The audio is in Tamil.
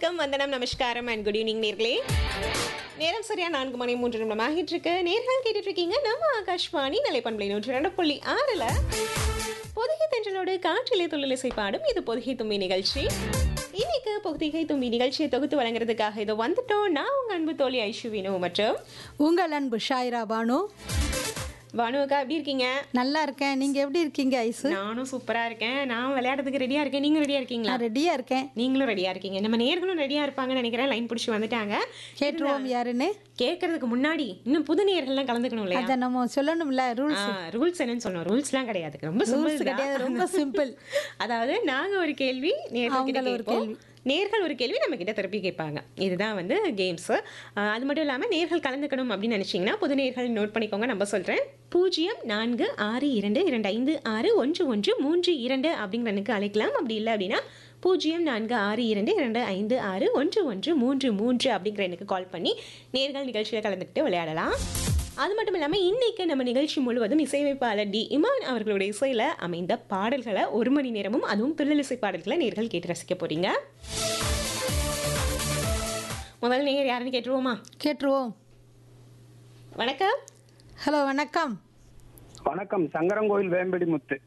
வணக்கம் வந்தனம் நமஸ்காரம் அண்ட் குட் ஈவினிங் நேர்களே நேரம் சரியா நான்கு மணி மூன்று நிமிடம் ஆகிட்டு இருக்கு நேர்கள் கேட்டுட்டு இருக்கீங்க நம்ம ஆகாஷ்வாணி நிலைப்பண்பலை நூற்றி ரெண்டு புள்ளி ஆறுல பொதிகை தென்றலோடு காற்றிலே தொழிலிசை பாடும் இது பொதிகை தும்பி நிகழ்ச்சி இன்னைக்கு பொதிகை தும்பி நிகழ்ச்சியை தொகுத்து வழங்குறதுக்காக இதோ வந்துட்டோம் நான் உங்க அன்பு தோழி ஐஷுவினு மற்றும் உங்கள் அன்பு ஷாயிரா பானு பானுக்கா எப்படி இருக்கீங்க நல்லா இருக்கேன் நீங்க எப்படி இருக்கீங்க ஐசு நானும் சூப்பரா இருக்கேன் நான் விளையாடுறதுக்கு ரெடியா இருக்கேன் நீங்க ரெடியா இருக்கீங்களா நான் ரெடியா இருக்கேன் நீங்களும் ரெடியா இருக்கீங்க நம்ம நேர்களும் ரெடியா இருப்பாங்கன்னு நினைக்கிறேன் லைன் பிடிச்சி வந்துட்டாங்க கேட்டுருவோம் யாருன்னு கேட்கறதுக்கு முன்னாடி இன்னும் புது நேயர்கள்லாம் கலந்துக்கணும் இல்லையா அதை நம்ம சொல்லணும்ல ரூல்ஸ் ரூல்ஸ் என்னன்னு சொல்லணும் ரூல்ஸ்லாம் கிடையாது ரொம்ப ரூல்ஸ் சிம்பிள் கிடையாது ரொம்ப சிம்பிள் அதாவது நாங்க ஒரு கேள்வி நேர்கள் அவங்கள ஒரு கேள்வி நேர்கள் ஒரு கேள்வி நம்ம கிட்ட திருப்பி கேட்பாங்க இதுதான் வந்து கேம்ஸ் அது மட்டும் இல்லாம நேர்கள் கலந்துக்கணும் அப்படின்னு நினைச்சீங்கன்னா புது நேர்கள் நோட் பண்ணிக்கோங்க நம்ம சொல்றேன் பூஜ்ஜியம் நான்கு ஆறு இரண்டு இரண்டு ஐந்து ஆறு ஒன்று ஒன்று மூன்று இரண்டு அப்படிங்கிறனுக்கு அழைக்கலாம் அப்படி இல்லை அப்படின்னா பூஜ்ஜியம் நான்கு ஆறு இரண்டு இரண்டு ஐந்து ஆறு ஒன்று ஒன்று மூன்று மூன்று அப்படிங்கிற எனக்கு கால் பண்ணி நேர்கள் நிகழ்ச்சியில் கலந்துக்கிட்டு விளையாடலாம் அது மட்டும் இல்லாமல் இன்னைக்கு நம்ம நிகழ்ச்சி முழுவதும் இசையமைப்பாளர் டி இமான் அவர்களுடைய இசையில் அமைந்த பாடல்களை ஒரு மணி நேரமும் அதுவும் பின்னலிசை பாடல்களை நேர்கள் கேட்டு ரசிக்க போறீங்க முதல் நேயர் யாருன்னு கேட்டுருவோமா கேட்டுருவோம் வணக்கம் ஹலோ வணக்கம் வணக்கம் சங்கரங்கோயில் வேம்படி முத்து